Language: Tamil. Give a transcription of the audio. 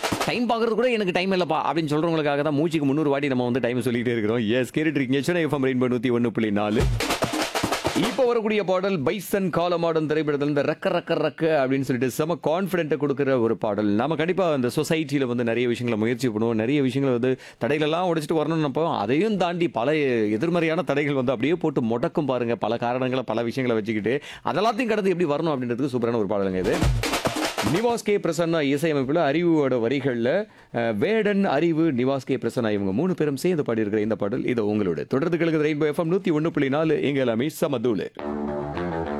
டைம் பார்க்கறது கூட எனக்கு டைம் இல்லைப்பா அப்படின்னு சொல்றவங்களுக்காக தான் மூச்சுக்கு முந்நூறு வாட்டி நம்ம வந்து டைம் சொல்லிட்டே இருக்கிறோம் எஸ் கேட்டுட்டு இருக்கீங்க சென்னை எஃப்எம் ரெயின்போ நூற்றி ஒன்று புள்ளி நாலு இப்போ வரக்கூடிய பாடல் பைசன் காலமாடன் திரைப்படத்தில் இந்த ரக்க ரக்க ரக்க அப்படின்னு சொல்லிட்டு செம கான்ஃபிடென்ட்டை கொடுக்குற ஒரு பாடல் நம்ம கண்டிப்பாக அந்த சொசைட்டியில் வந்து நிறைய விஷயங்களை முயற்சி பண்ணுவோம் நிறைய விஷயங்களை வந்து தடைகளெல்லாம் உடைச்சிட்டு வரணும்னு நினைப்போம் அதையும் தாண்டி பல எதிர்மறையான தடைகள் வந்து அப்படியே போட்டு முடக்கும் பாருங்க பல காரணங்களை பல விஷயங்களை வச்சுக்கிட்டு அதெல்லாத்தையும் கடந்து எப்படி வரணும் அப்படின்றதுக்கு சூப்பரான ஒரு பாடலுங்க இது நிவாஸ் கே பிரசன்னா இசையமைப்பில் அறிவோட வரிகளில் அஹ், வேடன் அறிவு நிவாஸ் கே பிரசன்னா இவங்க மூணு பேரும் சேர்ந்து பாடியிருக்கிற இந்த பாடல் இது உங்களோட தொடர்ந்து கிழக்கு ரெயின்போ எஃப்எம் நூற்றி ஒன்று புள்ளி நாலு எங்க எல்லாமே சமதூளு